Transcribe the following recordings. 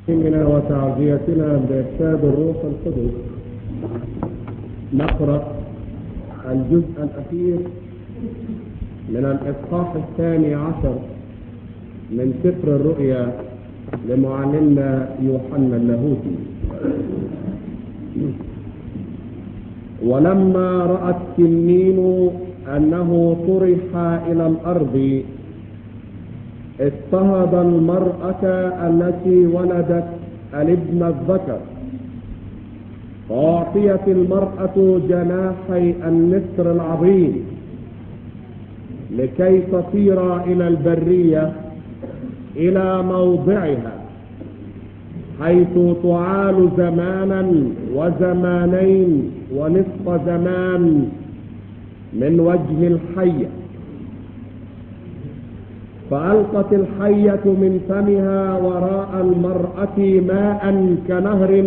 من وتعزيتنا بإرشاد الروح القدس نقرأ الجزء الأخير من الإصحاح الثاني عشر من سفر الرؤيا لمعلمنا يوحنا اللاهوتي ولما رأى التنين أنه طرح إلى الأرض اضطهد المرأة التي ولدت الابن الذكر فأعطيت المرأة جناحي النسر العظيم لكي تطير إلى البرية إلى موضعها حيث تعال زمانا وزمانين ونصف زمان من وجه الحيه فألقت الحية من فمها وراء المرأة ماء كنهر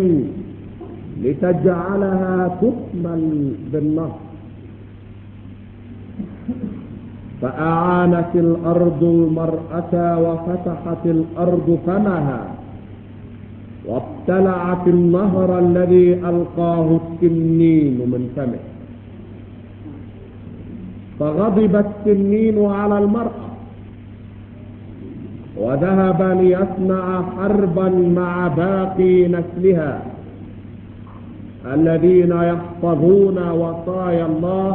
لتجعلها تكمل بالنهر فأعانت الأرض المرأة وفتحت الأرض فمها وابتلعت النهر الذي ألقاه التنين من فمه فغضب التنين على المرأة وذهب ليصنع حربا مع باقي نسلها الذين يحفظون وصايا الله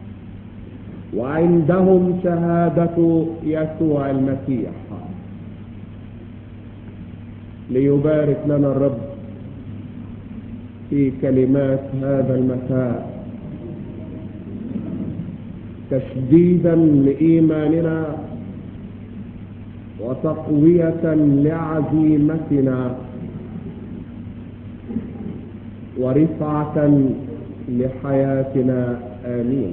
وعندهم شهادة يسوع المسيح ليبارك لنا الرب في كلمات هذا المساء تشديدا لإيماننا وتقوية لعزيمتنا ورفعة لحياتنا آمين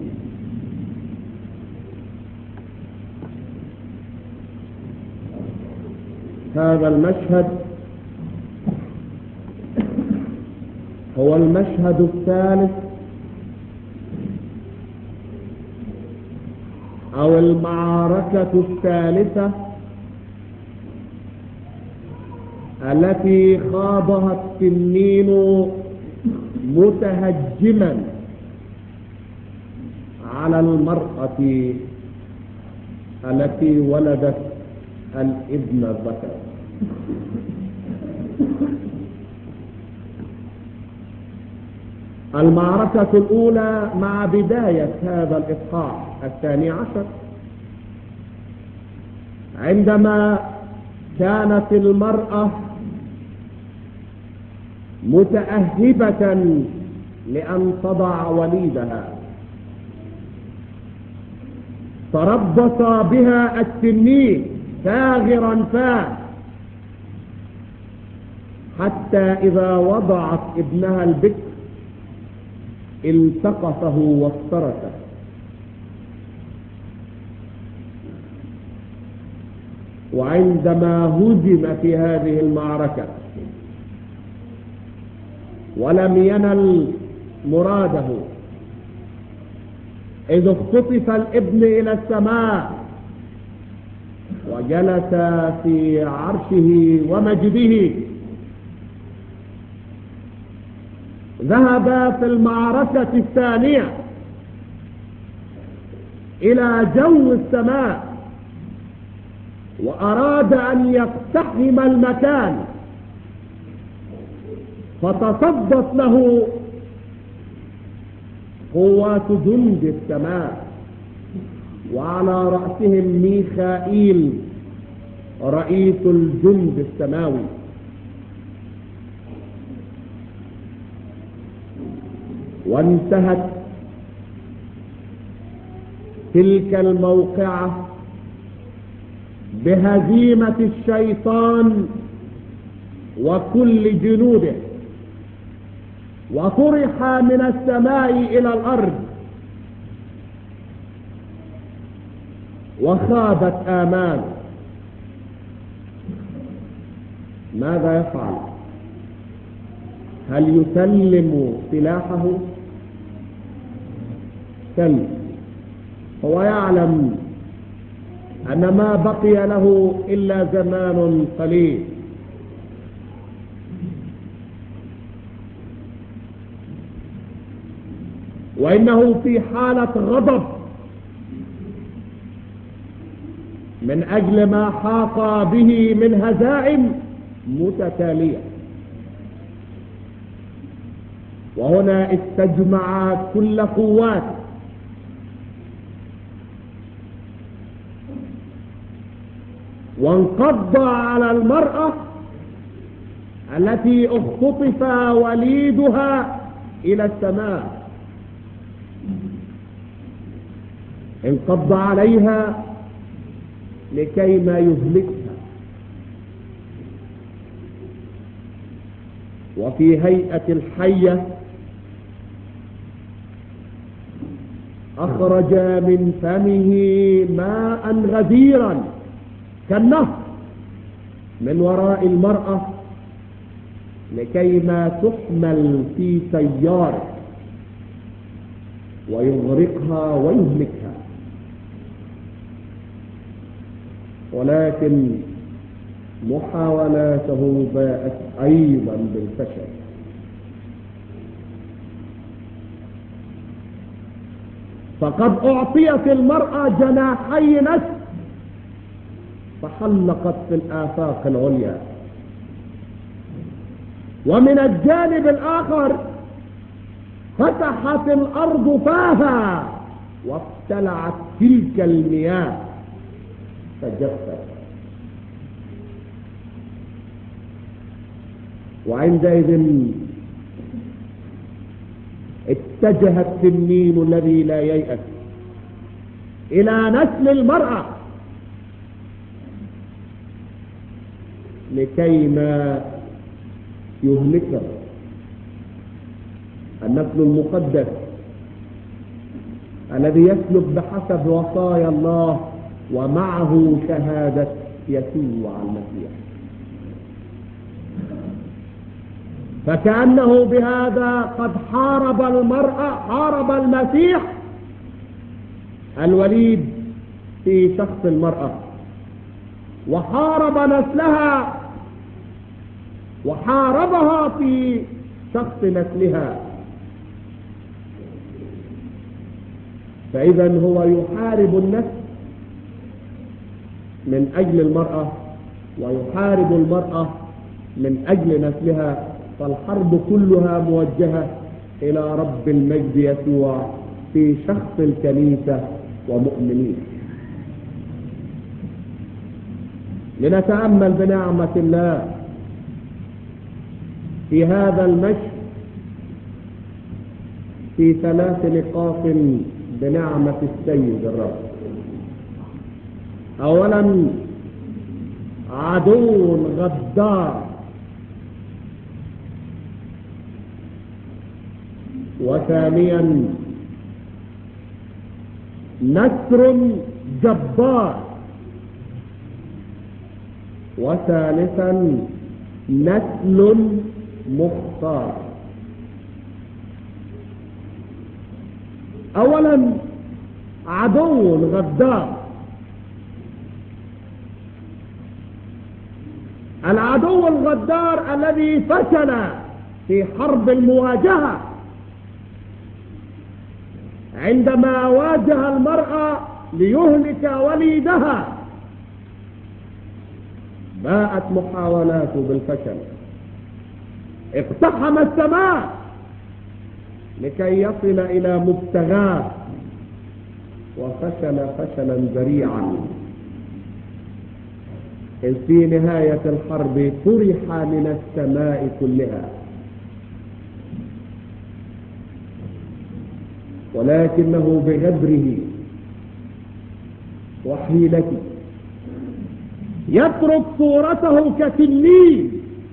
هذا المشهد هو المشهد الثالث أو المعركة الثالثة التي خاضها التنين متهجما على المرأة التي ولدت الابن الذكر المعركة الأولى مع بداية هذا الإصحاح الثاني عشر عندما كانت المرأة متأهبة لأن تضع وليدها تربص بها التنين ثاغرا فاه حتى إذا وضعت ابنها البكر التقطه وافترسه وعندما هزم في هذه المعركة ولم ينل مراده إذ اختطف الابن إلى السماء وجلس في عرشه ومجده ذهب في المعركة الثانية إلى جو السماء وأراد أن يقتحم المكان فتصدت له قوات جند السماء وعلى رأسهم ميخائيل رئيس الجند السماوي وانتهت تلك الموقعة بهزيمة الشيطان وكل جنوده وطرح من السماء إلى الأرض وخابت آمان ماذا يفعل هل يسلم سلاحه سلم هو يعلم أن ما بقي له إلا زمان قليل وإنه في حالة غضب من أجل ما حاق به من هزائم متتالية وهنا استجمع كل قوات وانقض على المرأة التي اختطف وليدها الى السماء انقض عليها لكي ما يهلكها وفي هيئة الحية أخرج من فمه ماء غزيرا كالنهر من وراء المرأة لكي ما تحمل في سياره ويغرقها ويهلكها ولكن محاولاته باءت ايضا بالفشل فقد اعطيت المراه جناحي نسل فحلقت في الافاق العليا ومن الجانب الاخر فتحت الارض فاها وابتلعت تلك المياه فجفت وعندئذ اتجه التنين الذي لا ييأس الى نسل المرأة لكي ما يهلكها النسل المقدس الذي يسلك بحسب وصايا الله ومعه شهادة يسوع المسيح فكأنه بهذا قد حارب المرأة حارب المسيح الوليد في شخص المرأة وحارب نسلها وحاربها في شخص نسلها فإذا هو يحارب النسل من أجل المرأة ويحارب المرأة من أجل نسلها فالحرب كلها موجهة إلى رب المجد يسوع في شخص الكنيسة ومؤمنين لنتأمل بنعمة الله في هذا المشي في ثلاث نقاط بنعمة السيد الرب اولا عدو غدار وثانيا نسر جبار وثالثا نسل مختار اولا عدو غدار العدو الغدار الذي فشل في حرب المواجهة عندما واجه المرأة ليهلك وليدها باءت محاولاته بالفشل اقتحم السماء لكي يصل الى مبتغاه وفشل فشلا ذريعا إذ في نهاية الحرب طرح من السماء كلها ولكنه بغدره وحيلته يترك صورته كتنين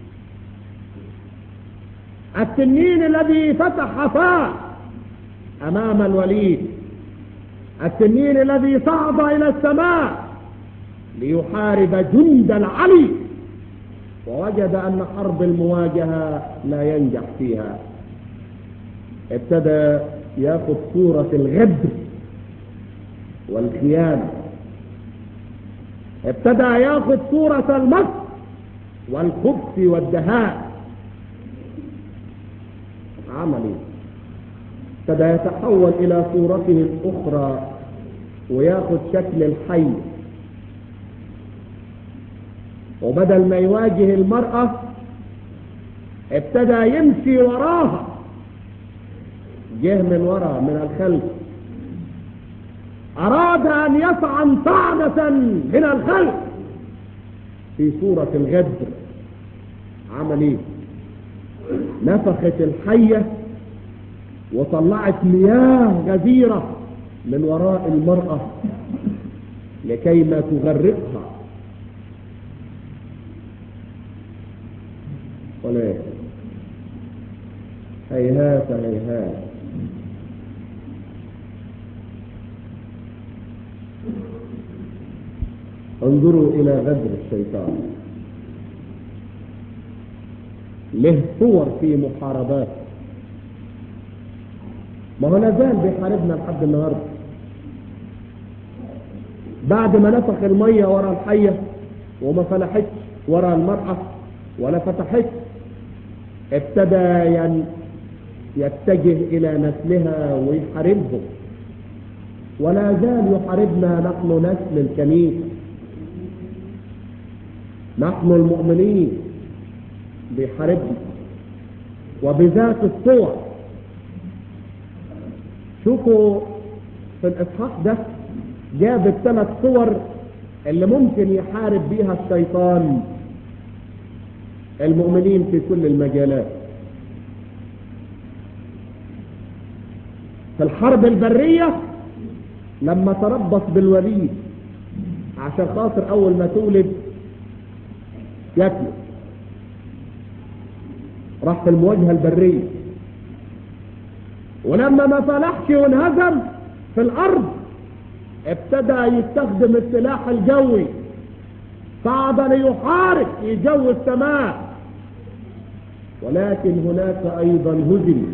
التنين الذي فتح فاه امام الوليد التنين الذي صعد الى السماء ليحارب جند العلي ووجد ان حرب المواجهة لا ينجح فيها ابتدى ياخذ صورة الغدر والخيانة ابتدى ياخذ صورة المكر والخبث والدهاء عملي ابتدى يتحول الى صورته الاخرى وياخد شكل الحي وبدل ما يواجه المرأة ابتدى يمشي وراها جه من وراء من الخلف أراد أن يطعن طعنة من الخلف في صورة الغدر عمل ايه نفخت الحية وطلعت مياه غزيرة من وراء المرأة لكي ما تغرقها ولا هيهات هيهات انظروا الى غدر الشيطان له صور في محاربات ما هو لازال بيحاربنا لحد النهارده بعد ما نفخ الميه ورا الحيه وما فلحتش ورا المرأة ولا فتحتش ابتدى ين يتجه الى نسلها ويحاربهم ولا زال يحاربنا نحن نسل الكنيسة نحن المؤمنين بيحاربنا وبذات الصور شوفوا في الاصحاح ده جاب الثلاث صور اللي ممكن يحارب بيها الشيطان المؤمنين في كل المجالات في الحرب البرية لما تربص بالوليد عشان خاطر اول ما تولد ياكله راح في المواجهة البرية ولما ما فلحش وانهزم في الارض ابتدى يستخدم السلاح الجوي صعد ليحارب في جو السماء ولكن هناك ايضا هزم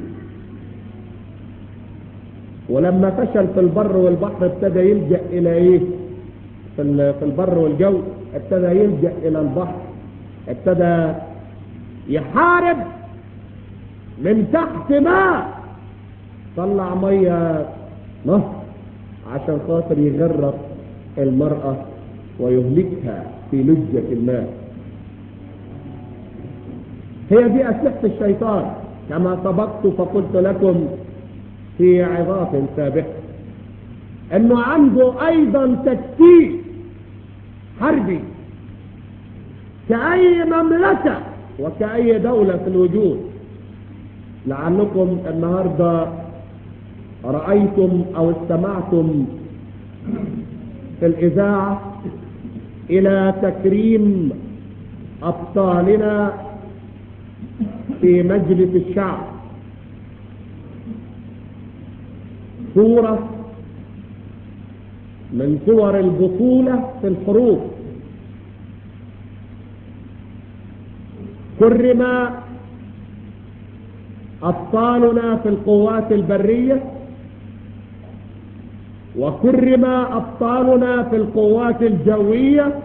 ولما فشل في البر والبحر ابتدى يلجأ الى ايه في في البر والجو ابتدى يلجأ الى البحر ابتدى يحارب من تحت ماء طلع ميه نهر عشان خاطر يغرق المرأة ويهلكها في لجة الماء هي دي أسلحة الشيطان كما سبقت فقلت لكم في عظات سابقة انه عنده ايضا تكتيك حربي كأي مملكة وكأي دولة في الوجود لعلكم النهاردة رأيتم او استمعتم في الاذاعة الى تكريم ابطالنا في مجلس الشعب صورة من صور البطولة في الحروب كرم أبطالنا في القوات البرية وكرم أبطالنا في القوات الجوية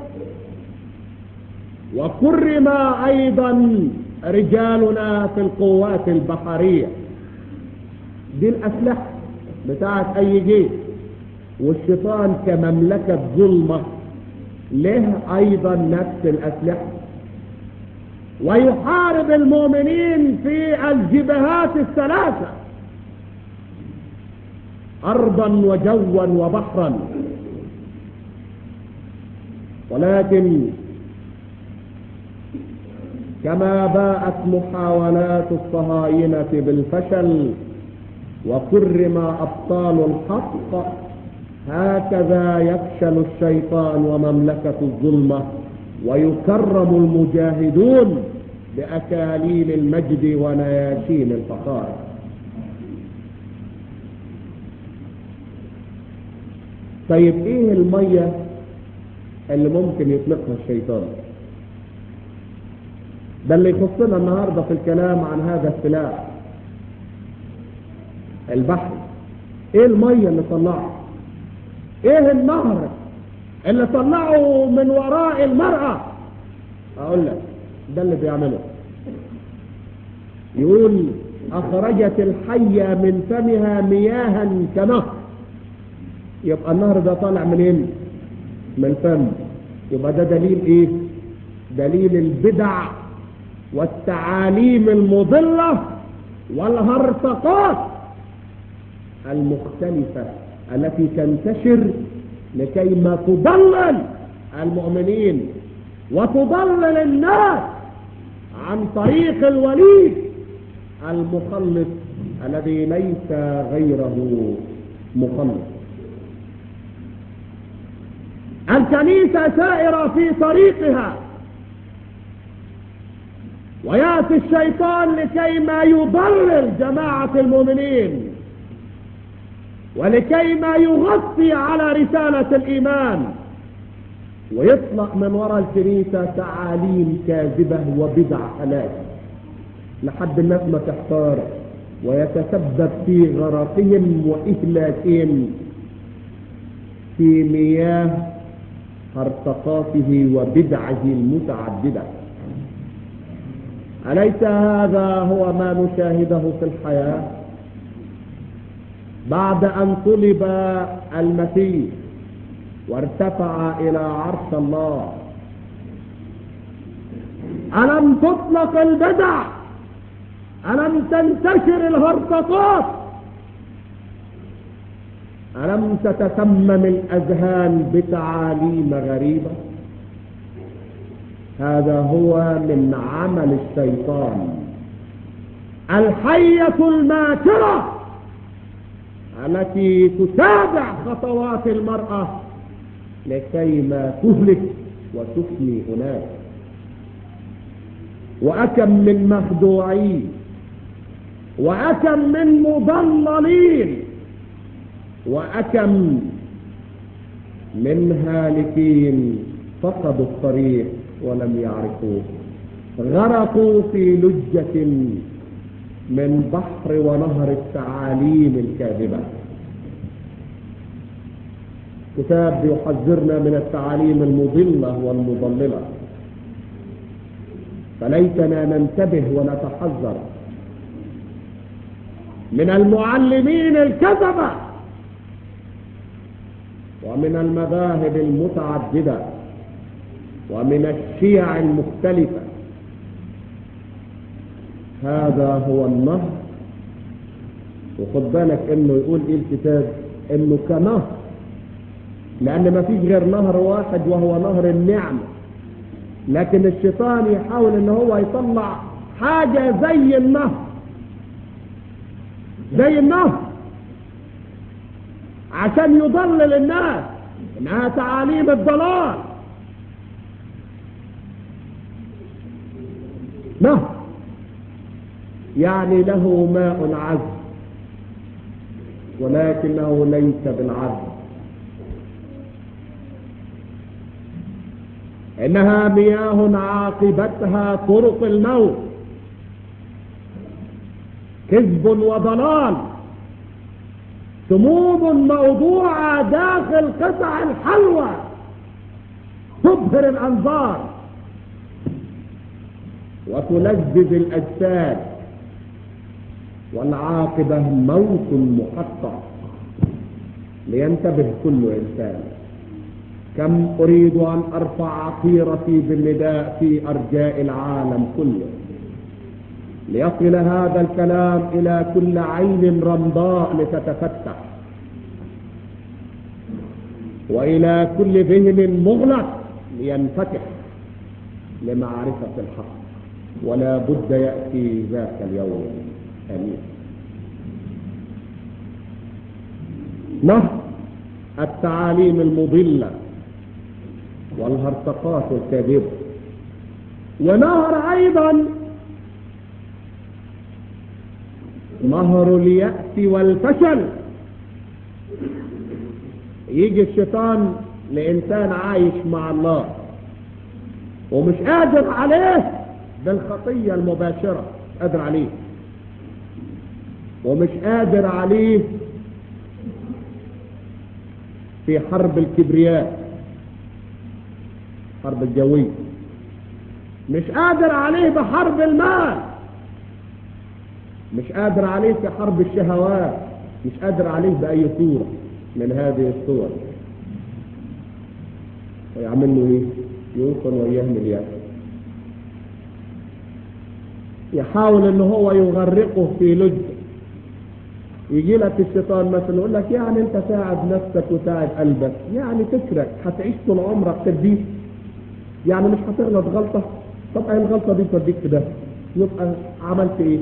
وكرم أيضا رجالنا في القوات البحرية دي الأسلحة بتاعت أي جيش والشيطان كمملكة ظلمة له أيضا نفس الأسلحة ويحارب المؤمنين في الجبهات الثلاثة أرضا وجوا وبحرا ولكن كما باءت محاولات الصهاينة بالفشل وكرم أبطال الحق هكذا يفشل الشيطان ومملكة الظلمة ويكرم المجاهدون بأكاليل المجد ونياشين الفخار طيب ايه المية اللي ممكن يطلقها الشيطان ده اللي يخصنا النهاردة في الكلام عن هذا السلاح البحر ايه المية اللي طلعها ايه النهر اللي طلعه من وراء المرأة اقول لك ده اللي بيعمله يقول أخرجت الحية من فمها مياها كنهر يبقى النهر ده طالع منين من الفم يبقى ده دليل ايه دليل البدع والتعاليم المضلة والهرطقات المختلفة التي تنتشر لكي ما تضلل المؤمنين وتضلل الناس عن طريق الوليد المخلص الذي ليس غيره مخلص الكنيسة سائرة في طريقها ويأتي الشيطان لكي ما يضلل جماعة المؤمنين ولكي ما يغطي على رسالة الإيمان ويطلق من وراء الكنيسة تعاليم كاذبة وبدع هلاك لحد الناس ما تحتار ويتسبب في غرقهم وإهلاكهم في مياه هرطقاته وبدعه المتعددة أليس هذا هو ما نشاهده في الحياة بعد أن طلب المسيح وارتفع إلى عرش الله ألم تطلق البدع ألم تنتشر الهرطقات ألم تتسمم الأذهان بتعاليم غريبة هذا هو من عمل الشيطان الحية الماكرة التي تتابع خطوات المرأة لكي ما تهلك وتفني هناك وأكم من مخدوعين وأكم من مضللين وأكم من هالكين فقدوا الطريق ولم يعرفوه غرقوا في لجة من بحر ونهر التعاليم الكاذبة كتاب يحذرنا من التعاليم المضلة والمضللة فليتنا ننتبه ونتحذر من المعلمين الكذبة ومن المذاهب المتعددة ومن الشيع المختلفة هذا هو النهر وخد بالك انه يقول ايه الكتاب انه كنهر لان ما فيش غير نهر واحد وهو نهر النعمة لكن الشيطان يحاول ان هو يطلع حاجة زي النهر زي النهر عشان يضلل الناس انها تعاليم الضلال نهر يعني له ماء عذب ولكنه ليس بالعذب انها مياه عاقبتها طرق الموت كذب وضلال سموم موضوعة داخل قطع الحلوى تبهر الانظار وتلذذ الاجساد والعاقبة موت محقق لينتبه كل انسان كم اريد ان ارفع عقيرتي بالنداء في ارجاء العالم كله ليصل هذا الكلام الى كل عين رمضاء لتتفتح والى كل ذهن مغلق لينفتح لمعرفة الحق ولا بد يأتي ذاك اليوم امين نهر التعاليم المضلة والهرطقات الكاذبة ونهر ايضا نهر اليأس والفشل يجي الشيطان لإنسان عايش مع الله ومش قادر عليه بالخطية المباشرة مش قادر عليه ومش قادر عليه في حرب الكبرياء حرب الجوية مش قادر عليه بحرب المال مش قادر عليه في حرب الشهوات مش قادر عليه بأي صورة من هذه الصور ويعمل له ايه يوصل وياه اليأس يحاول ان هو يغرقه في لجه يجي لك الشيطان مثلا يقول لك يعني انت تعب نفسك وتعب قلبك يعني فكرك هتعيش طول عمرك تديه يعني مش هتغلط غلطة طب ايه الغلطة دي توديك في ده يبقى عملت ايه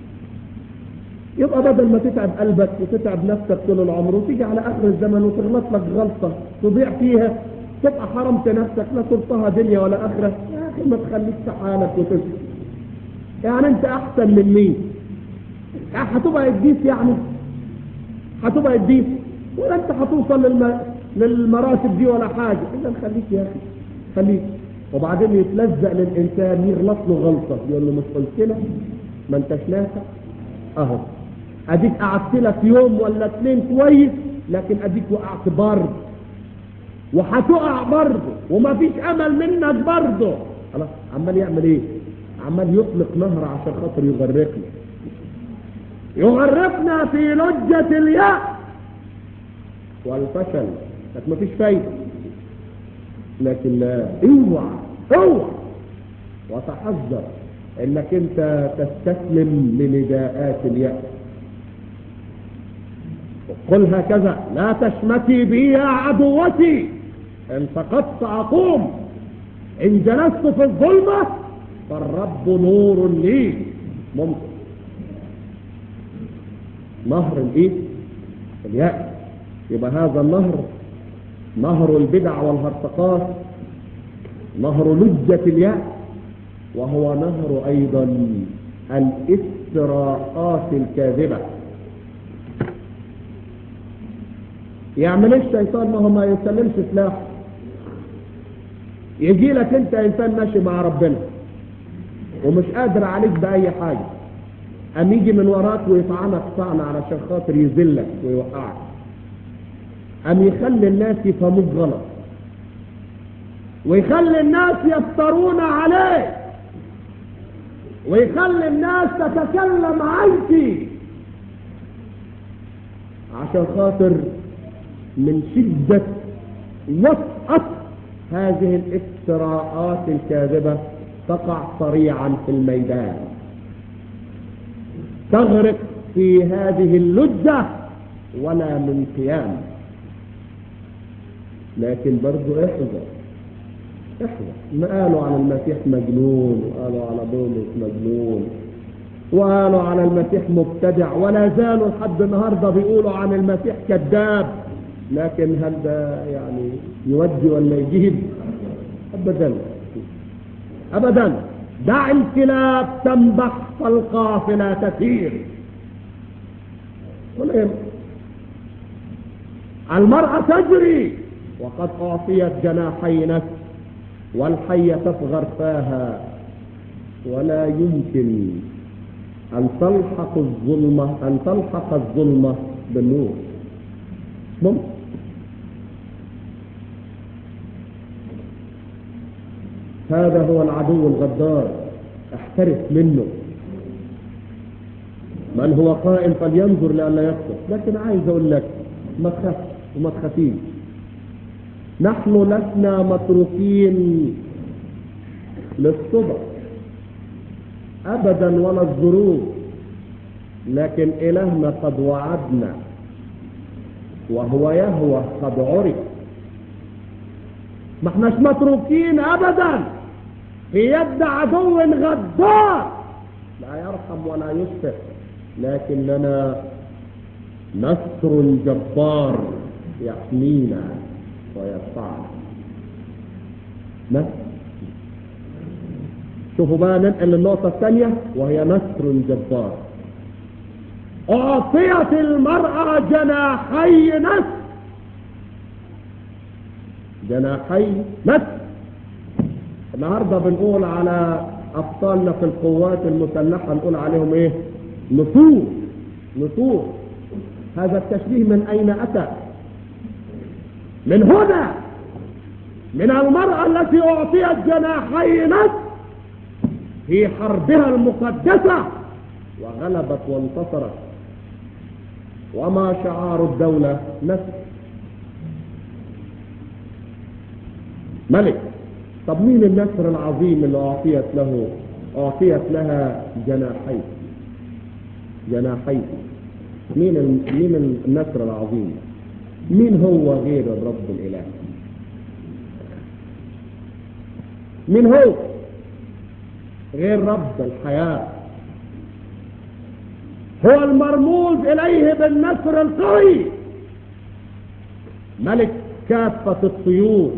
يبقى بدل ما تتعب قلبك وتتعب نفسك طول العمر وتيجي على اخر الزمن وتغلط لك غلطة تضيع فيها تبقى حرمت نفسك لا صرتها دنيا ولا اخرة يا اخي ما تخليك في حالك وتسكت يعني انت احسن من مين يعني هتبقى اديس يعني هتبقى اديس ولا انت هتوصل للم... للمراتب دي ولا حاجة اذا خليك يا اخي خليك وبعدين يتلزق للانسان يغلط له غلطة يقول له مش قلت لك ما انتش نافع اهو اديك قعدت لك يوم ولا اتنين كويس لكن اديك وقعت برضه وهتقع برضه ومفيش امل منك برضه خلاص عمال يعمل ايه عمال يطلق نهر عشان خاطر يغرقنا يغرقنا في لجة اليأس والفشل لكن مفيش فايدة لكن لا اوعى اوعى وتحذر انك انت تستسلم لنداءات اليأس قل هكذا لا تشمتي بي يا عدوتي ان سقطت اقوم ان جلست في الظلمة فالرب نور لي ممكن نهر الايه اليأس يبقى هذا النهر نهر البدع والهرطقات نهر لجة اليأس وهو نهر ايضا الافتراءات الكاذبة يعمل الشيطان ما هو ما يسلمش سلاح يجي لك انت انسان ماشي مع ربنا ومش قادر عليك باي حاجة ام يجي من وراك ويطعنك طعنة علشان خاطر يذلك ويوقعك ام يخلي الناس يفهموك غلط ويخلي الناس يفترون عليك ويخلي الناس تتكلم عنك عشان خاطر من شدة وطأة هذه الافتراءات الكاذبة تقع صريعا في الميدان تغرق في هذه اللجة ولا من قيام لكن برضو احذر احذر ما قالوا على المسيح مجنون وقالوا على بولس مجنون وقالوا على المسيح مبتدع ولا زالوا لحد النهارده بيقولوا عن المسيح كذاب لكن هل ده يعني يودي ولا يجيب ابدا ابدا دع الكلاب تنبح فالقافله تسير ولا المرأة تجري وقد أعطيت جناحي نفس والحية تصغر فاها ولا يمكن أن تلحق الظلمة أن تلحق الظلمة بالنور ممكن هذا هو العدو الغدار احترس منه من هو قائم فلينظر لئلا يخسر لكن عايز اقول لك ما تخافش وما تخافيش نحن لسنا متروكين للصدى ابدا ولا الظروف لكن الهنا قد وعدنا وهو يهوى قد عرف ما احناش متروكين ابدا في يد عدو غدار لا يرحم ولا يشفق لكن لنا نصر جبار يحمينا ويرفعنا نصر شوفوا بقى ننقل للنقطة الثانية وهي نصر جبار أعطيت المرأة جناحي نصر جناحي نصر النهاردة بنقول على أبطالنا في القوات المسلحة نقول عليهم إيه نصور نصور هذا التشبيه من أين أتى من هنا من المرأة التي أعطيت جناحي نصر في حربها المقدسة وغلبت وانتصرت وما شعار الدولة نسر ملك طب مين النسر العظيم اللي أعطيت له أعطيت لها جناحين جناحين مين مين النسر العظيم مين هو غير الرب الإله مين هو غير رب الحياة هو المرموز إليه بالنسر القوي ملك كافة الطيور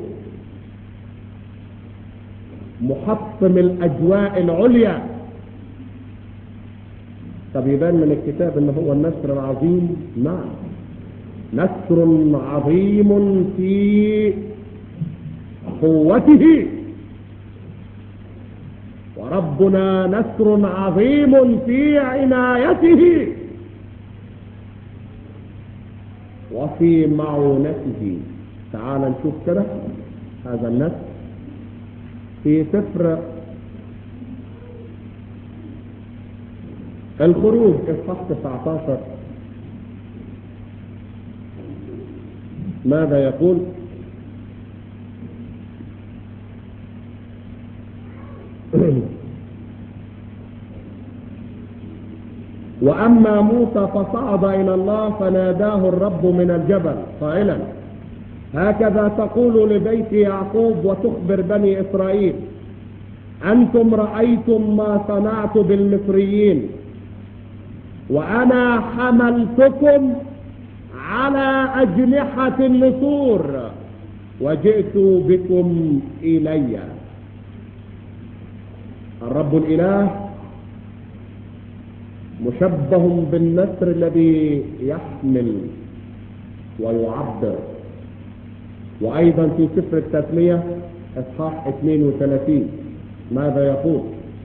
محطم الأجواء العليا طب يبان من الكتاب ان هو النسر العظيم نعم نسر عظيم في قوته وربنا نسر عظيم في عنايته وفي معونته تعال نشوف كده هذا النسر في سفر الخروج اصحاح 19 ماذا يقول وأما موسى فصعد إلى الله فناداه الرب من الجبل قائلا هكذا تقول لبيت يعقوب وتخبر بني إسرائيل أنتم رأيتم ما صنعت بالمصريين وأنا حملتكم على أجنحة النسور وجئت بكم إلي الرب الإله مشبه بالنسر الذي يحمل ويعبر وأيضا في سفر التثنية إصحاح 32 ماذا يقول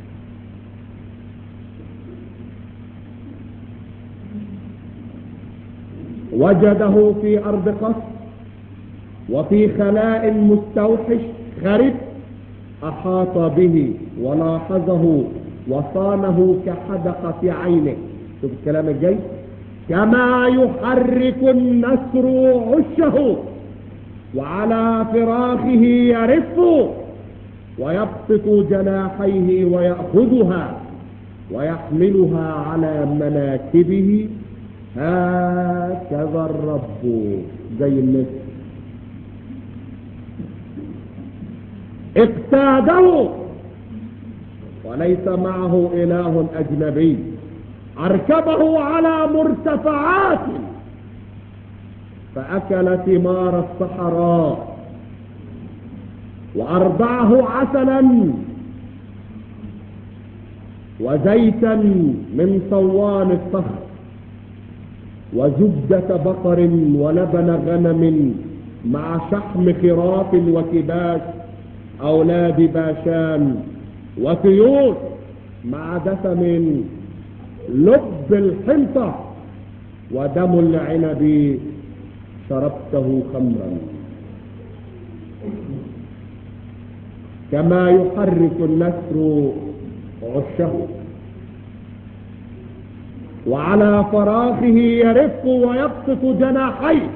وجده في أرض قصر وفي خلاء مستوحش خرب أحاط به ولاحظه وصانه كحدقة عينه شوف الكلام الجاي كما يحرك النسر عشه وعلى فراخه يرف ويبسط جناحيه ويأخذها ويحملها على مناكبه هكذا الرب زي النسر اقتاده وليس معه إله أجنبي أركبه على مرتفعات فأكل ثمار الصحراء وأرضعه عسلا وزيتا من صوان الصخر وزبدة بقر ولبن غنم مع شحم خراف وكباش أولاد باشان وطيور مع دسم لب الحنطة ودم العنب شربته خمرا كما يحرك النسر عشه وعلى فراخه يرف ويبسط جناحيه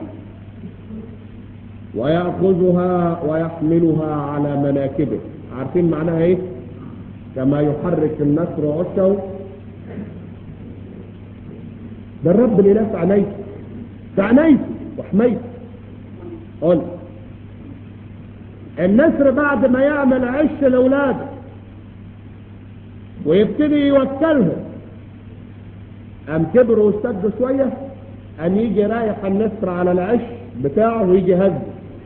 ويأخذها ويحملها على مناكبه عارفين معناها ايه كما يحرك النسر عشه ده الرب الاله في عينيك في عينيك وحميك قول النسر بعد ما يعمل عش لاولاده ويبتدي يوكلهم قام كبروا واستدوا شويه قام يجي رايح النسر على العش بتاعه ويجي هزه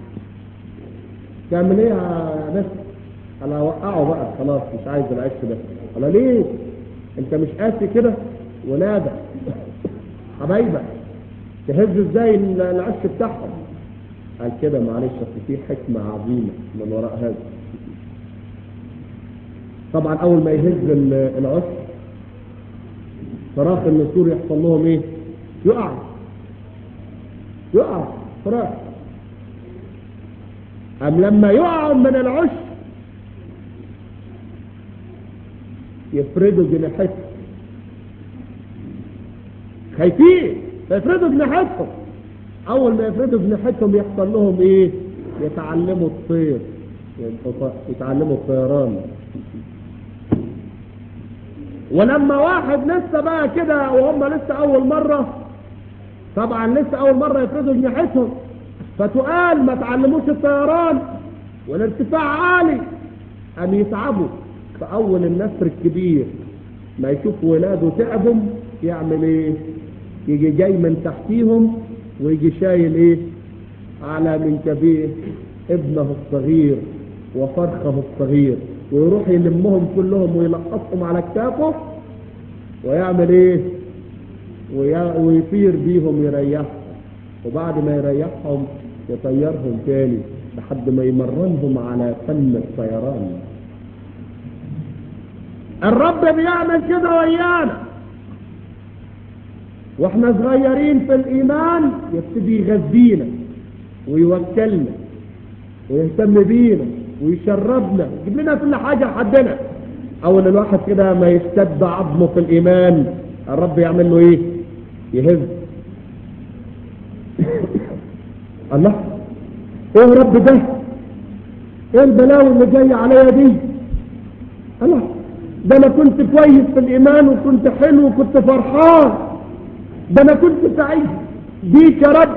تعمل ايه يا نسر انا اوقعه بقى خلاص مش عايز العش ده انا ليه انت مش قاسي كده ونادى حبايبك تهز ازاي العش بتاعهم قال كده معلش اصل في حكمه عظيمه من وراء هذا طبعا اول ما يهز العش فراخ النسور يحصل لهم ايه يقع يقع فراخ أم لما يقعوا من العش يفردوا جناحته خايفين فيفردوا جناحاتهم اول ما يفردوا جناحاتهم يحصل لهم ايه يتعلموا الطير يتعلموا الطيران ولما واحد لسه بقى كده وهم لسه اول مرة طبعا لسه اول مرة يفردوا جناحتهم فتقال ما تعلموش الطيران والارتفاع عالي ام يتعبوا فاول النسر الكبير ما يشوف ولاده تعبهم يعمل ايه يجي جاي من تحتيهم ويجي شايل ايه على منكبيه ابنه الصغير وفرخه الصغير ويروح يلمهم كلهم ويلقصهم على كتافه ويعمل ايه ويطير بيهم يريحهم وبعد ما يريحهم يطيرهم تاني لحد ما يمرنهم على فن الطيران الرب بيعمل كده ويانا واحنا صغيرين في الايمان يبتدي يغذينا ويوكلنا ويهتم بينا ويشربنا يجيب لنا كل حاجه لحدنا اول الواحد كده ما يشتد عظمه في الايمان الرب يعمل له ايه يهز الله ايه يا رب ده ايه البلاوي اللي جايه عليا دي الله ده انا كنت كويس في الايمان وكنت حلو وكنت فرحان ده انا كنت سعيد بيك يا رب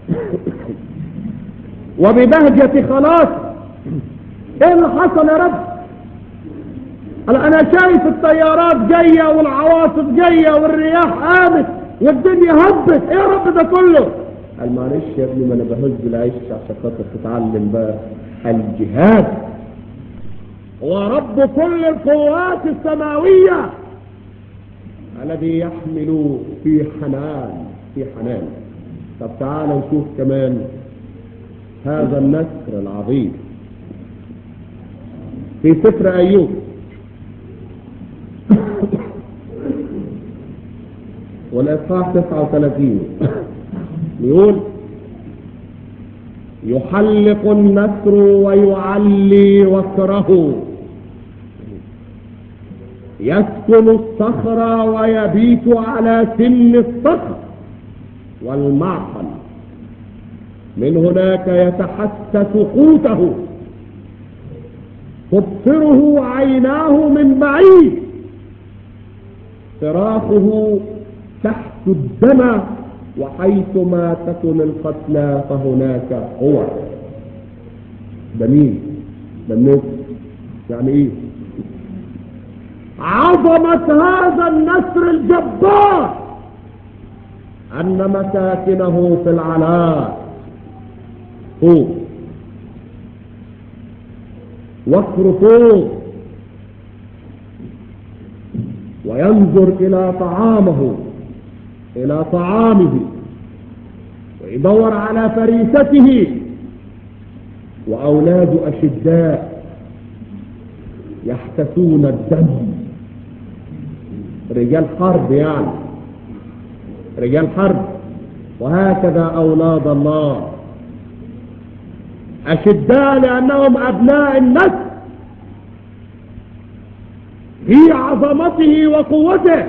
وببهجة خلاص ايه اللي حصل يا رب انا شايف الطيارات جاية والعواصف جاية والرياح قامت والدنيا هبت ايه يا رب ده كله قال معلش يا ابني ما انا بهز العيش عشان خاطر تتعلم بقى الجهاد ورب كل القوات السماوية الذي يحمل في حنان في حنان طب تعالى نشوف كمان هذا النسر العظيم في سفر أيوب والإصحاح 39 يقول يحلق النسر ويعلي وكره يسكن الصخر ويبيت على سن الصخر والمعقل من هناك يتحسس قوته تبصره عيناه من بعيد صراخه تحت الدم وحيثما تكن القتلى فهناك هو ده مين ده الناس يعني ايه عظمة هذا النسر الجبار أن مساكنه في العلاء فوق وقر فوق وينظر إلى طعامه إلى طعامه ويدور على فريسته وأولاد أشداء يحتسون الدم رجال حرب يعني رجال حرب وهكذا أولاد الله أشداء لأنهم أبناء النسل في عظمته وقوته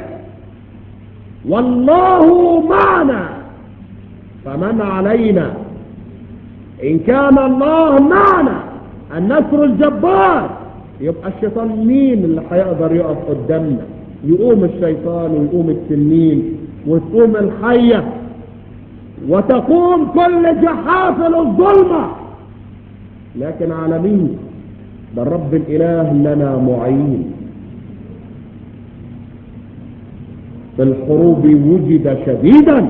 والله معنا فمن علينا إن كان الله معنا النصر الجبار يبقى الشيطان مين اللي هيقدر يقف قدامنا يقوم الشيطان ويقوم التنين وتقوم الحية وتقوم كل جحافل الظلمة لكن على مين ده الرب الإله لنا معين في الحروب وجد شديدا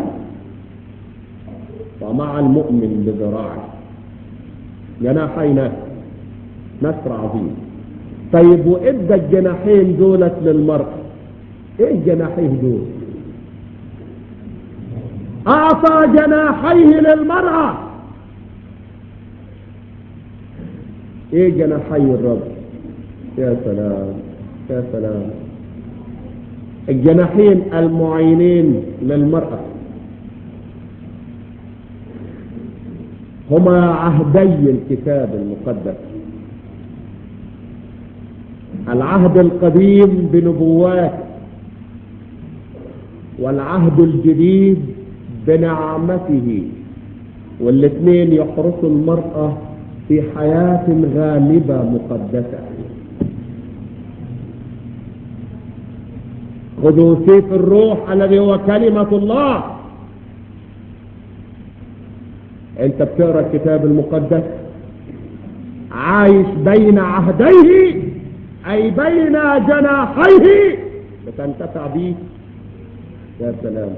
ومع المؤمن بذراعه جناحينا نسر عظيم طيب وادى الجناحين دولت للمرأة ايه الجناحين دول اعطى جناحيه للمرأة ايه جناحي الرب يا سلام يا سلام الجناحين المعينين للمرأة هما عهدي الكتاب المقدس العهد القديم بنبوات والعهد الجديد بنعمته والاثنين يحرسوا المرأة في حياة غالبة مقدسة خذوا سيف الروح الذي هو كلمة الله انت بتقرا الكتاب المقدس عايش بين عهديه اي بين جناحيه بتنتفع بيه يا سلام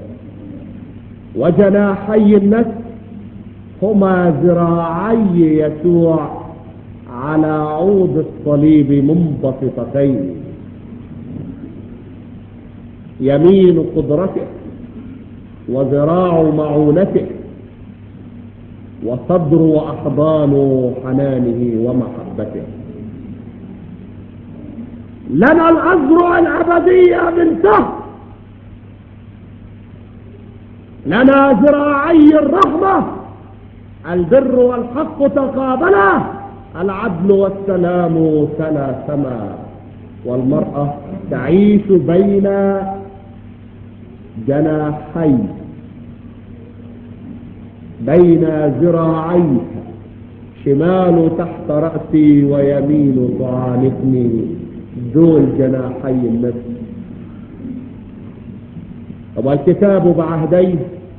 وجناحي النفس هما ذراعي يسوع على عود الصليب منبسطتين يمين قدرته وذراع معونته وصدر وأحضان حنانه ومحبته لنا الأزرع الأبدية من سهل لنا ذراعي الرحمة البر والحق تقابلا العدل والسلام تلاسما والمرأة تعيش بين جناحي بين ذراعيها شمال تحت رأسي ويمين تعانقني دول جناحي النفس والكتاب بعهديه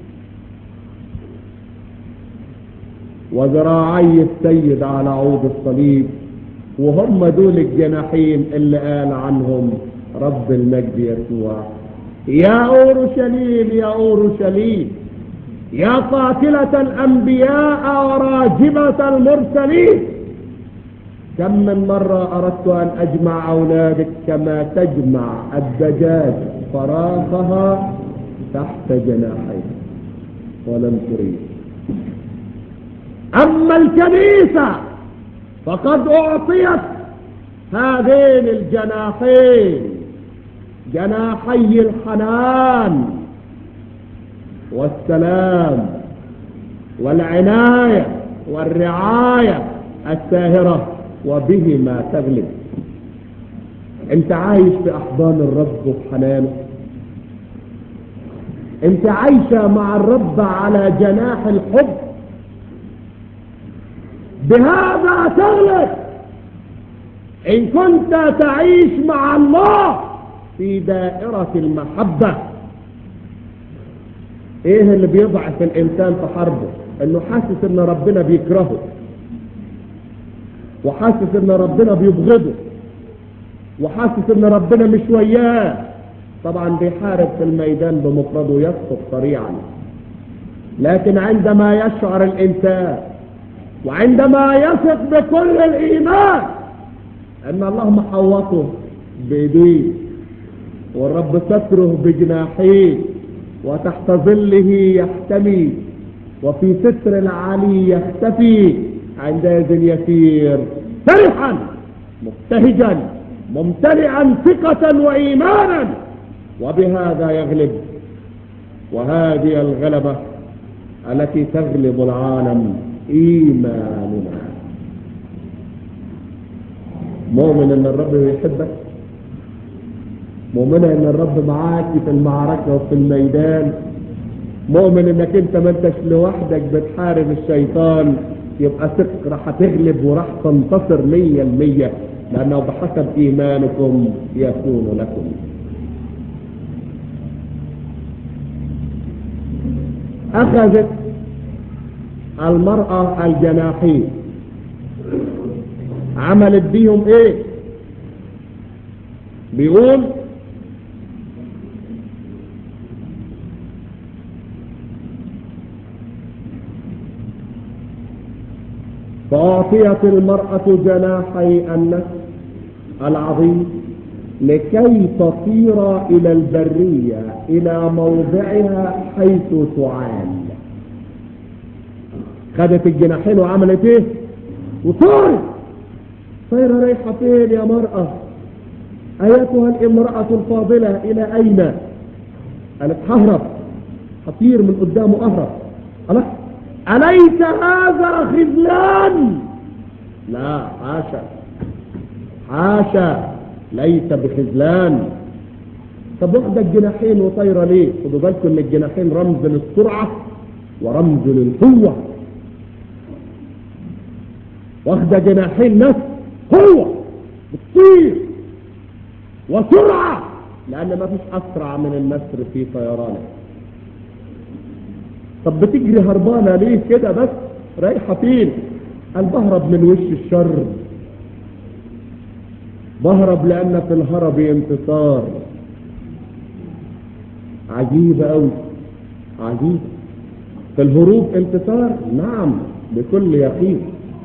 وذراعي السيد على عود الصليب وهم دول الجناحين اللي قال عنهم رب المجد يسوع يا أورشليم يا أورشليم يا قاتلة الأنبياء وراجبة المرسلين كم من مرة أردت أن أجمع أولادك كما تجمع الدجاج فراخها تحت جناحيه ولم تريد أما الكنيسة فقد أعطيت هذين الجناحين جناحي الحنان والسلام والعناية والرعاية الساهرة وبهما تغلب انت عايش في احضان الرب وحنانه انت عايشة مع الرب على جناح الحب بهذا تغلب ان كنت تعيش مع الله في دائرة المحبة ايه اللي بيضعف الانسان في حربه انه حاسس ان ربنا بيكرهه وحاسس ان ربنا بيبغضه وحاسس ان ربنا مش وياه طبعا بيحارب في الميدان بمفرده يسقط سريعا لكن عندما يشعر الانسان وعندما يثق بكل الايمان ان الله محوطه بايديه والرب ستره بجناحيه وتحت ظله يحتمي وفي ستر العلي يختفي عندئذ يسير فرحا مبتهجا ممتلئا ثقة وإيمانا وبهذا يغلب وهذه الغلبة التي تغلب العالم إيماننا مؤمن أن الرب يحبك مؤمنة أن الرب معاك في المعركة وفي الميدان مؤمن أنك أنت ما أنتش لوحدك بتحارب الشيطان يبقى ثق راح تغلب وراح تنتصر مية المية لأنه بحسب إيمانكم يكون لكم أخذت المرأة الجناحين عملت بيهم ايه بيقول فأعطيت المرأة جناحي النفس العظيم لكي تطير إلى البرية إلى موضعها حيث تعال خدت الجناحين وعملت ايه وطارت طايرة رايحة فين يا مرأة أيتها الامرأة الفاضلة إلى أين قالت ههرب هطير من قدامه أهرب خلاص أليس هذا خذلان لا حاشا حاشا ليس بخذلان طب واخده الجناحين وطايره ليه خدوا بالكم ان الجناحين رمز للسرعه ورمز للقوه واخده جناحين نفس قوه بتطير وسرعه لان ما فيش اسرع من النسر في طيرانه طب بتجري هربانه ليه كده بس رايحه فين قال بهرب من وش الشر بهرب لان في الهرب انتصار عجيبة أوي عجيبة في الهروب انتصار نعم بكل يقين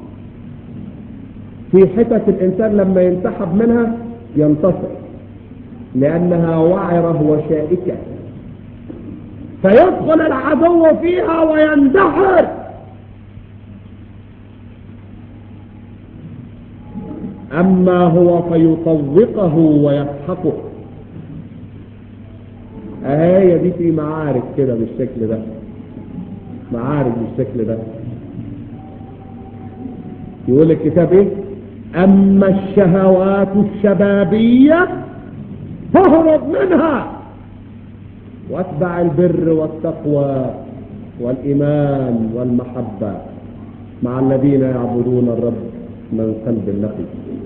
في حتة الإنسان لما ينسحب منها ينتصر لأنها وعرة وشائكة فيدخل العدو فيها ويندحر أما هو فيطوقه ويسحقه هي دي في معارك كده بالشكل ده معارك بالشكل ده يقول الكتاب ايه اما الشهوات الشبابية فاهرب منها واتبع البر والتقوى والايمان والمحبة مع الذين يعبدون الرب من قلب نقي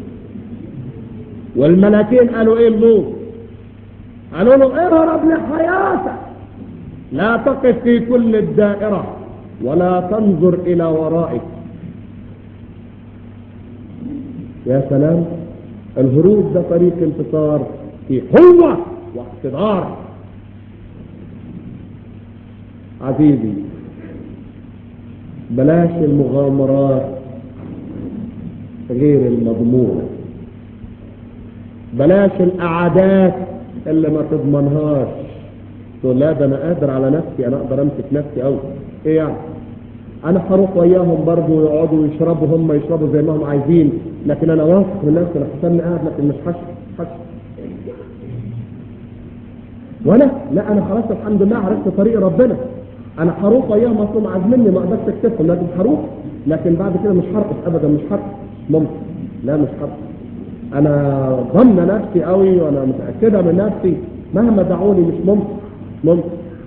والملاكين قالوا ايه اللوط قالوا له اهرب لحياتك لا تقف في كل الدائرة ولا تنظر إلى ورائك يا سلام الهروب ده طريق انتصار في قوة واقتدار عزيزي بلاش المغامرات غير المضمونة بلاش القعدات اللي ما تضمنهاش تقول لا ده انا قادر على نفسي انا اقدر امسك نفسي قوي ايه يعني انا هروح وياهم برضه يقعدوا يشربوا هم يشربوا زي ما هم عايزين لكن انا واثق من نفسي انا حسن قاعد لكن مش حش حش وانا لا انا خلاص الحمد لله عرفت طريق ربنا انا هروح وياهم اصلا عازمني ما اقدرش اكتفهم لكن هروح لكن بعد كده مش هرقص ابدا مش هرقص ممكن لا مش هرقص انا ضمن نفسي قوي وانا متاكده من نفسي مهما دعوني مش ممكن ممكن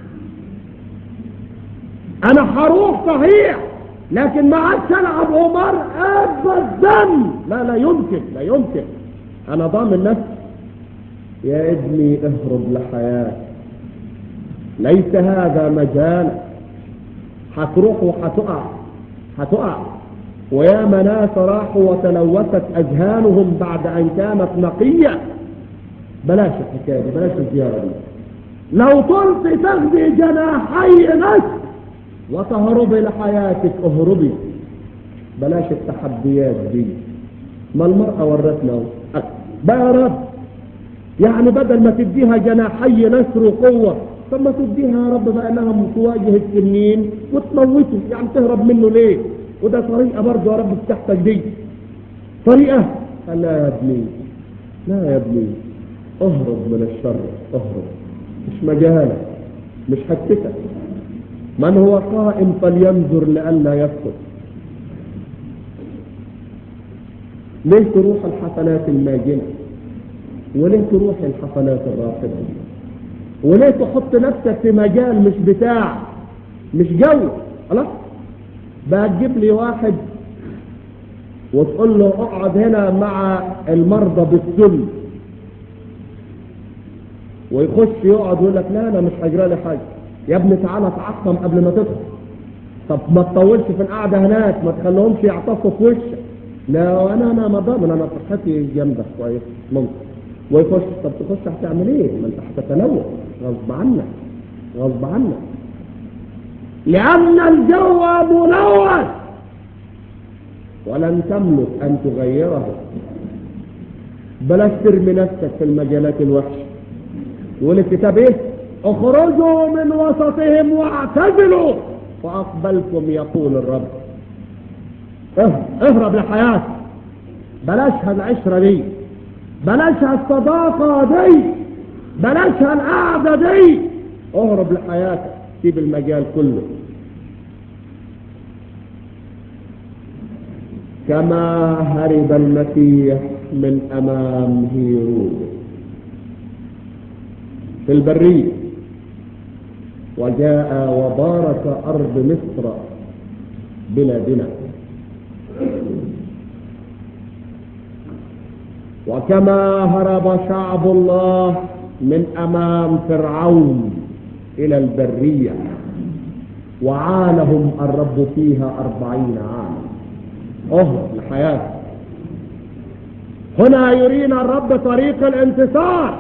انا هروح صحيح لكن ما عادش العب عمر ابدا لا لا يمكن لا يمكن انا ضامن نفسي يا ابني اهرب لحياتك ليس هذا مجالك هتروح وهتقع هتقع وياما ناس راحوا وتلوثت اذهانهم بعد ان كانت نقيه بلاش الحكايه دي بلاش الزياره دي لو طلت تغذي جناحي نفس وتهربي لحياتك اهربي بلاش التحديات دي ما المرأة ورتنا بقى يا رب يعني بدل ما تديها جناحي نسر وقوة طب ما تديها يا رب بقى انها تواجه التنين وتموته يعني تهرب منه ليه وده طريقة برضه يا رب بتاعتك دي طريقة قال لا يا ابني لا يا ابني اهرب من الشر اهرب مش مجالك مش حتتك من هو قائم فلينظر لئلا يسقط ليه تروح الحفلات الماجنة وليه تروح الحفلات الراقدة وليه تحط نفسك في مجال مش بتاع مش جو خلاص بقى تجيب لي واحد وتقول له اقعد هنا مع المرضى بالسل ويخش يقعد ويقول لك لا انا مش هجرى لي حاجه يا ابني تعالى تعقم قبل ما تدخل طب ما تطولش في القعده هناك ما تخليهمش يعطفوا في وشك لا انا انا ما ضامن انا صحتي جامده كويس ممكن ويخش طب تخش هتعمل ايه ما انت هتتلوث غصب عنك غصب عنك لان الجو ملوث ولن تملك ان تغيره بلاش ترمي نفسك في المجالات الوحشه يقول الكتاب ايه اخرجوا من وسطهم واعتزلوا فاقبلكم يقول الرب اهرب لحياتك بلاش العشرة دي بلاش الصداقة دي بلاش القعدة دي اهرب لحياتك سيب المجال كله كما هرب المسيح من امام هيرود في البرية وجاء وبارك أرض مصر بلادنا وكما هرب شعب الله من أمام فرعون إلى البرية وعانهم الرب فيها أربعين عاما أهرب الحياة هنا يرينا الرب طريق الانتصار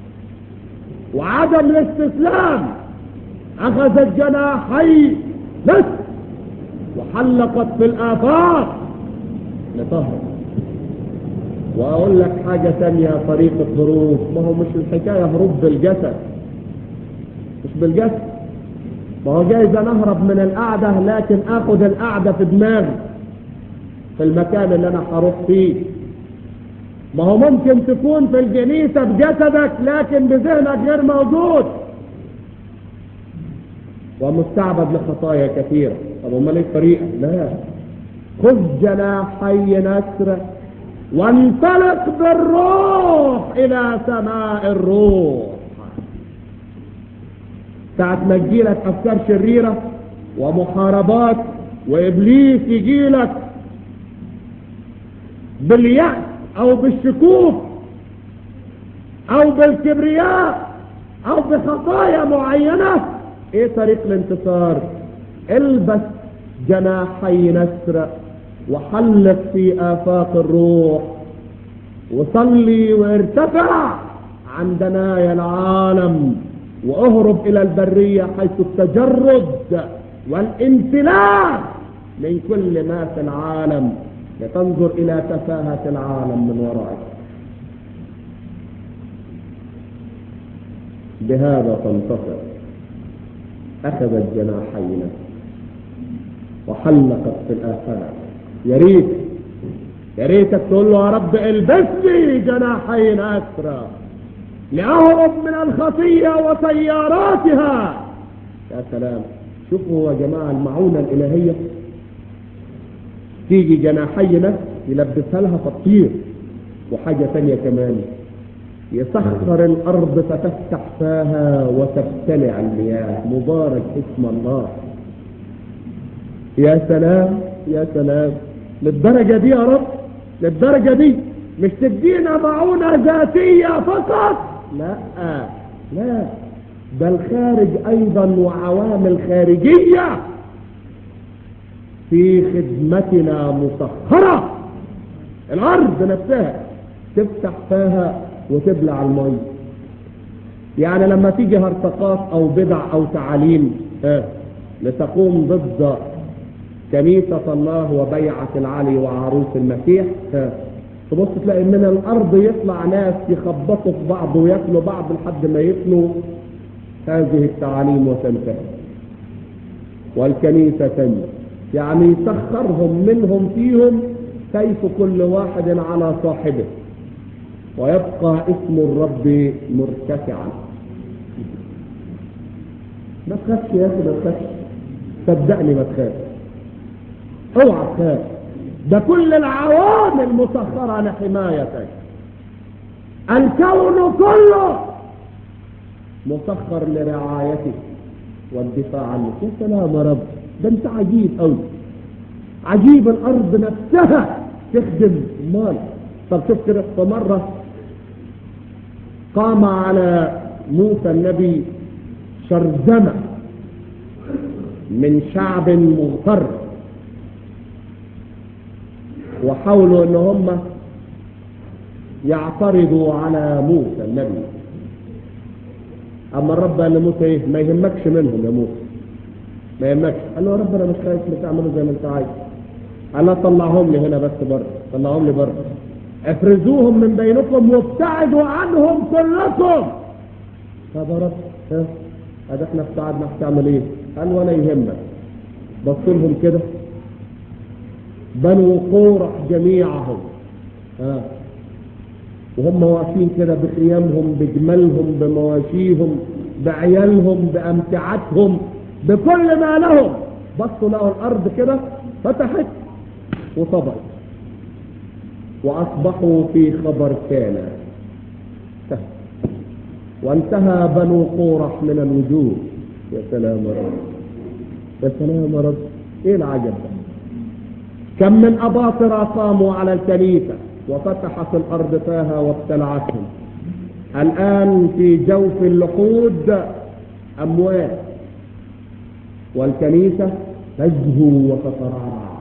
وعدم الاستسلام أخذت جناحي مصر وحلقت في الآفاق لتهرب وأقول لك حاجة تانية طريقة هروب ما هو مش الحكاية هروب بالجسد مش بالجسد ما هو جايز أنا أهرب من القعدة لكن آخذ القعدة في دماغي في المكان اللي أنا هروح فيه ما هو ممكن تكون في الجنيسة بجسدك لكن بذهنك غير موجود ومستعبد لخطايا كثيرة طب امال ايه الطريقة؟ لا خذ جناحي نسر وانطلق بالروح الى سماء الروح ساعة ما تجيلك افكار شريرة ومحاربات وابليس يجيلك باليأس او بالشكوك او بالكبرياء او بخطايا معينة ايه طريق الانتصار البس جناحي نسر وحلق في آفاق الروح وصلي وارتفع عن دنايا العالم واهرب الى البرية حيث التجرد والامتلاك من كل ما في العالم لتنظر الى تفاهة العالم من ورائك بهذا تنتصر اخذت جناحينا وحلقت في الافاق يا ريت يا ريتك تقول له يا رب البسني جناحين اسرى لاهرب من الخطيه وسياراتها يا سلام شوفوا يا جماعه المعونه الالهيه تيجي جناحي نفس يلبسها لها تطير وحاجه ثانيه كمان يسخر الارض فتفتح فاها وتبتلع المياه مبارك اسم الله يا سلام يا سلام للدرجة دي يا رب للدرجة دي مش تدينا معونة ذاتية فقط لا لا بل خارج ايضا وعوامل خارجية في خدمتنا مسخرة الارض نفسها تفتح فاها وتبلع المي يعني لما تيجي هرطقات او بدع او تعاليم اه لتقوم ضد كنيسة الله وبيعة العلي وعروس المسيح اه تبص تلاقي من الارض يطلع ناس يخبطوا في بعض وياكلوا بعض لحد ما يفنوا هذه التعاليم وتنتهي والكنيسة تنمو يعني يسخرهم منهم فيهم كيف كل واحد على صاحبه ويبقى اسم الرب مرتفعا ما تخافش يا اخي ما تخافش صدقني ما تخافش اوعى تخاف ده كل العوامل مسخرة لحمايتك الكون كله مسخر لرعايتك والدفاع عنك يا سلام يا رب ده انت عجيب قوي عجيب الارض نفسها تخدم مال طب شوف كده في مرة قام على موسى النبي شرذمة من شعب مغتر وحاولوا ان هم يعترضوا على موسى النبي اما الرب قال لموسى ايه ما يهمكش منهم يا موسى ما يهمكش قال له يا رب انا مش خايف تعملوا زي ما انت عايز قال له طلعهم لي هنا بس بره طلعهم لي بره افرزوهم من بينكم وابتعدوا عنهم كلكم طب يا رب ها ادي احنا ابتعدنا هتعمل ايه قال ولا يهمك بص لهم كده بنو قورح جميعهم ها وهم واقفين كده بخيامهم بجمالهم بمواشيهم بعيالهم بامتعتهم بكل ما لهم بصوا لقوا الارض كده فتحت وطبقت واصبحوا في خبر كان وانتهى بنو قورح من الوجود يا سلام يا رب يا سلام يا رب ايه العجب ده كم من أباطرة قاموا على الكنيسة وفتحت الأرض فاها وابتلعتهم الآن في جوف اللحود أموات والكنيسة تزهو وتترعرع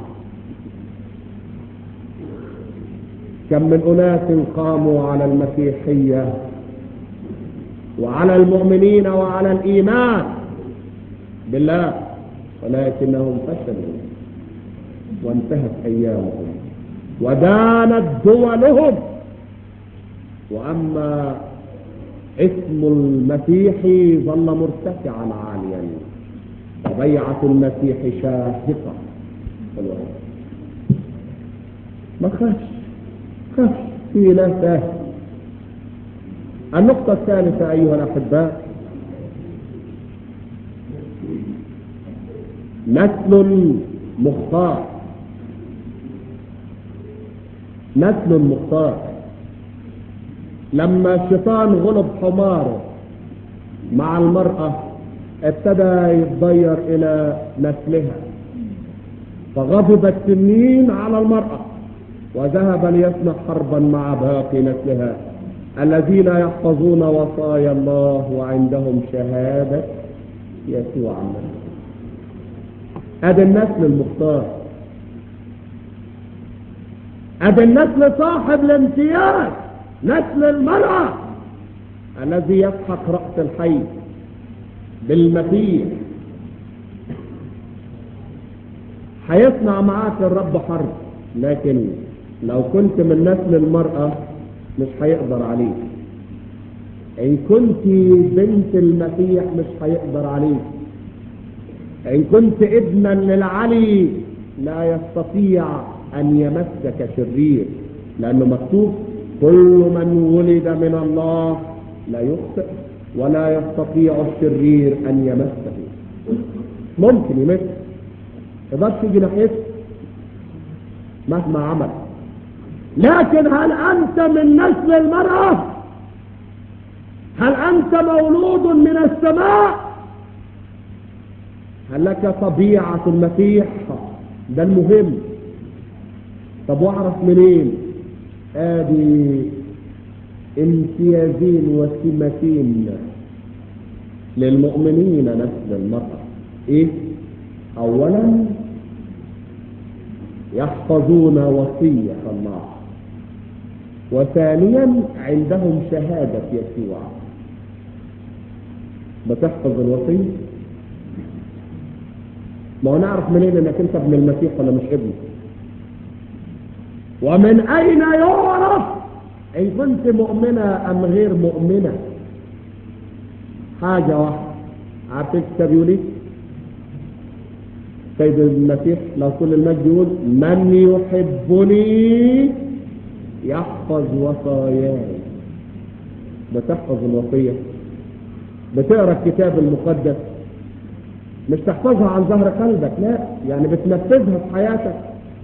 كم من أناس قاموا على المسيحية وعلى المؤمنين وعلى الإيمان بالله ولكنهم فشلوا وانتهت أيامهم ودانت دولهم وأما اسم المسيح ظل مرتفعا عاليا وبيعة المسيح شاهقة ما خش خش في لا سهل النقطة الثالثة أيها الأحباء نسل مختار نسل مختار لما الشيطان غلب حماره مع المرأة ابتدى يتضير إلى نسلها فغضب التنين على المرأة وذهب ليصنع حربا مع باقي نسلها الذين يحفظون وصايا الله وعندهم شهادة يسوع المسيح هذا النسل المختار هذا النسل صاحب الامتياز نسل المرأة الذي يسحق رأس الحي بالمسيح هيصنع معاك الرب حرب لكن لو كنت من نسل المرأة مش هيقدر عليك ان كنت بنت المسيح مش هيقدر عليك ان كنت ابنا للعلي لا يستطيع ان يمسك شرير لانه مكتوب كل من ولد من الله لا يخطئ ولا يستطيع الشرير ان يمسه ممكن يمسك تقدرش تيجي ناحيته مهما عمل لكن هل انت من نسل المرأة هل انت مولود من السماء هل لك طبيعة المسيح ده المهم طب واعرف منين ادي امتيازين وسمتين للمؤمنين نسل المرأة ايه اولا يحفظون وصية الله وثانيا عندهم شهادة يسوع بتحفظ الوصية ما هو نعرف منين انك انت ابن المسيح ولا مش ابنه ومن اين يعرف ان كنت مؤمنة ام غير مؤمنة حاجة واحدة عارف الكتاب يقول ايه سيد المسيح لو كل المجد يقول من يحبني يحفظ وصاياي بتحفظ الوصية بتقرا الكتاب المقدس مش تحفظها عن ظهر قلبك لا يعني بتنفذها في حياتك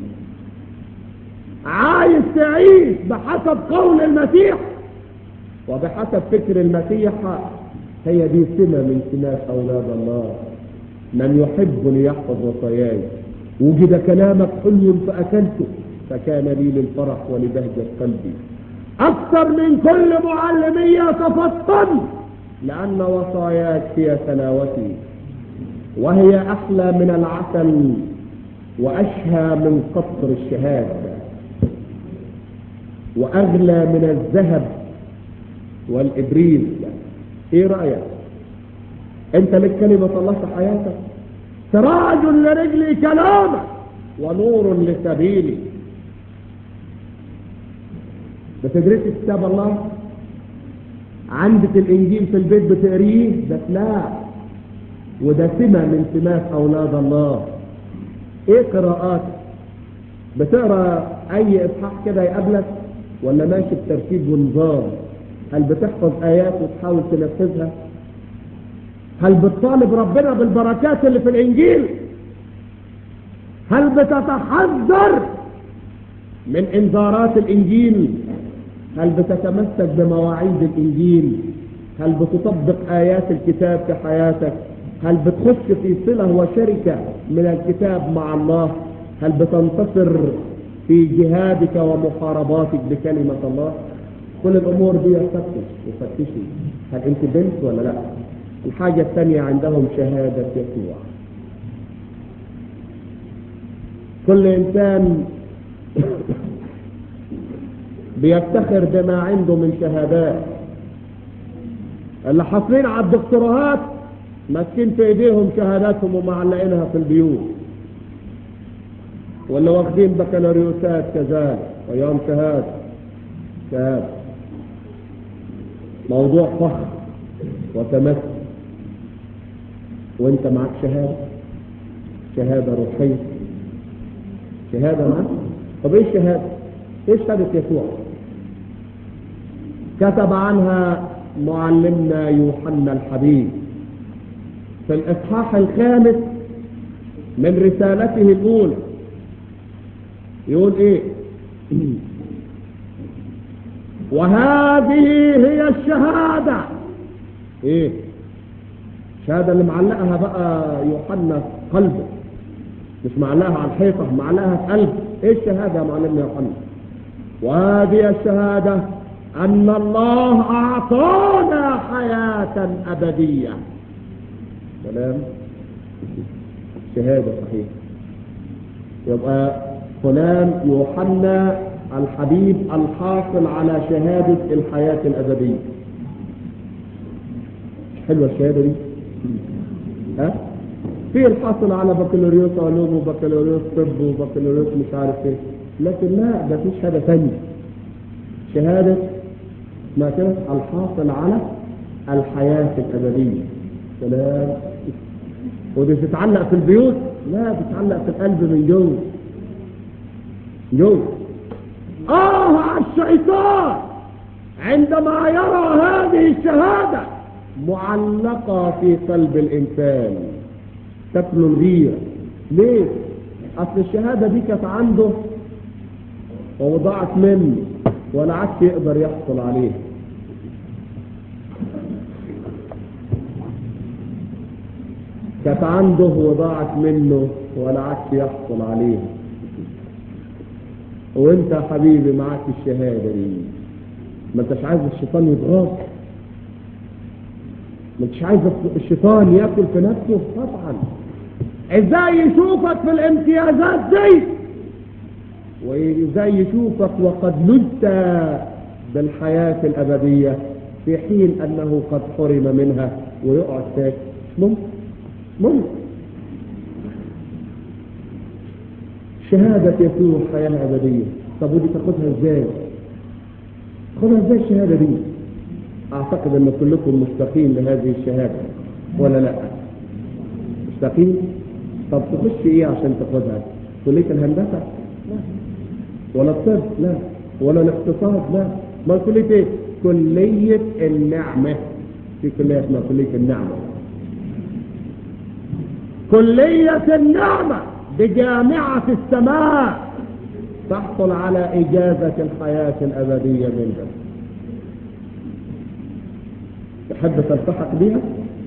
عايز تعيش بحسب قول المسيح وبحسب فكر المسيح هي دي سمة من سمات أولاد الله من يحبني يحفظ وصاياي وجد كلامك حلو فأكلته فكان لي للفرح ولبهجة قلبي أكثر من كل معلمية تفطن لأن وصاياك هي تلاوتي وهي أحلى من العسل وأشهى من قطر الشهادة وأغلى من الذهب والإبريز إيه رأيك أنت لك كلمة الله في حياتك سراج لرجلي كلامك ونور لسبيلي بتدرس كتاب الله عندك الإنجيل في البيت بتقريه ده لا وده سمة من سمات أولاد الله إيه قراءاتك بتقرأ أي إصحاح كده يقابلك ولا ماشي بترتيب ونظام هل بتحفظ آيات وتحاول تنفذها هل بتطالب ربنا بالبركات اللي في الإنجيل هل بتتحذر من إنذارات الإنجيل هل بتتمسك بمواعيد الإنجيل هل بتطبق آيات الكتاب في حياتك هل بتخش في صلة وشركة من الكتاب مع الله هل بتنتصر في جهادك ومحارباتك بكلمة الله كل الأمور دي يفتش يفتشي هل أنت بنت ولا لا الحاجة الثانية عندهم شهادة يسوع كل إنسان بيفتخر بما عنده من شهادات اللي حاصلين على الدكتوراهات ماسكين في ايديهم شهاداتهم ومعلقينها في البيوت واللي واخدين بكالوريوسات كذلك ايام شهاده شهاده موضوع فخر وتمثل وانت معك شهاده شهاده روحيه شهاده معك طب ايه الشهاده ايه شهاده يسوع كتب عنها معلمنا يوحنا الحبيب في الإصحاح الخامس من رسالته الأولى يقول إيه وهذه هي الشهادة إيه الشهادة اللي معلقها بقى يوحنا في قلبه مش معلقها على الحيطة معلقها في قلبه إيه الشهادة يا معلمنا يوحنا وهذه الشهادة أن الله أعطانا حياة أبدية سلام شهادة صحيح يبقى فلان يوحنا الحبيب الحاصل على شهادة الحياة الأبدية حلوة الشهادة دي ها في الحاصل على بكالوريوس علوم وبكالوريوس طب وبكالوريوس مش عارف ايه لكن لا ده في شهادة ثانية شهادة ما كده الحاصل على الحياة الأبدية سلام ودي بتتعلق في البيوت لا بتتعلق في القلب من جوه جوه اه على الشيطان عندما يرى هذه الشهادة معلقة في قلب الإنسان تكل الغيرة ليه؟ أصل الشهادة دي كانت عنده ووضعت منه ولا عادش يقدر يحصل عليه كانت عنده وضاعت منه ولا عادش يحصل عليه وانت يا حبيبي معاك الشهادة دي ما انتش عايز الشيطان يضغط ما انتش عايز الشيطان ياكل في نفسه طبعا ازاي يشوفك في الامتيازات دي وازاي يشوفك وقد لدت بالحياة الأبدية في حين أنه قد حرم منها ويقعد ساكت ممكن ممكن شهادة يسوع حياة أبدية طب ودي تاخدها ازاي تاخدها ازاي الشهادة دي أعتقد أن كلكم مشتاقين لهذه الشهادة ولا لا مشتاقين طب تخش ايه عشان تاخدها كلية الهندسة لا ولا الطب لا ولا الاقتصاد لا ما كلية ايه كلية النعمة في كلية اسمها كلية النعمة كلية النعمة بجامعة السماء تحصل على إجازة الحياة الأبدية منها تحب تلتحق بها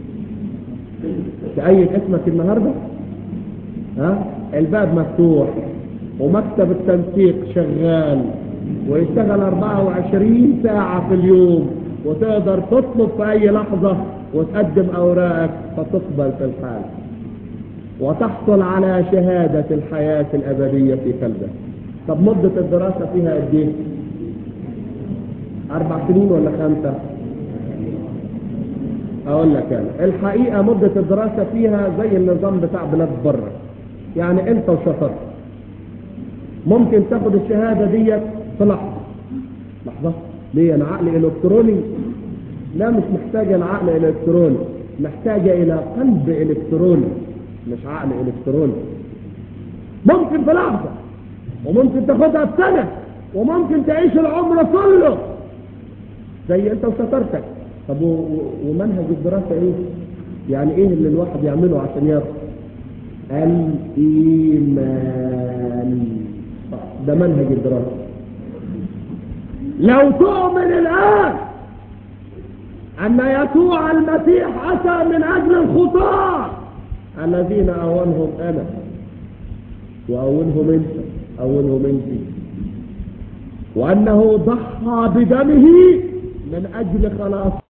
تأيد اسمك النهاردة ها الباب مفتوح ومكتب التنسيق شغال ويشتغل 24 ساعة في اليوم وتقدر تطلب في أي لحظة وتقدم أوراقك فتقبل في الحال وتحصل على شهادة الحياة الأبدية في قلبك طب مدة الدراسة فيها قد ايه؟ أربع سنين ولا خمسة؟ أقول لك أنا الحقيقة مدة الدراسة فيها زي النظام بتاع بلاد بره يعني أنت وشطرت ممكن تاخد الشهادة ديت في لحظة لحظة ليه أنا عقل إلكتروني لا مش محتاجة العقل إلكتروني محتاجة إلى قلب إلكتروني مش عقل إلكتروني ممكن في لحظة وممكن تاخدها في سنة وممكن تعيش العمر كله زي انت وشطارتك طب ومنهج الدراسة ايه يعني ايه اللي الواحد يعمله عشان ياخد الايمان ده منهج الدراسة لو تؤمن الان أن يسوع المسيح أتى من أجل الخطاة الذين أولهم أنا وأولهم أنت أولهم أنت وأنه ضحى بدمه من أجل خلاص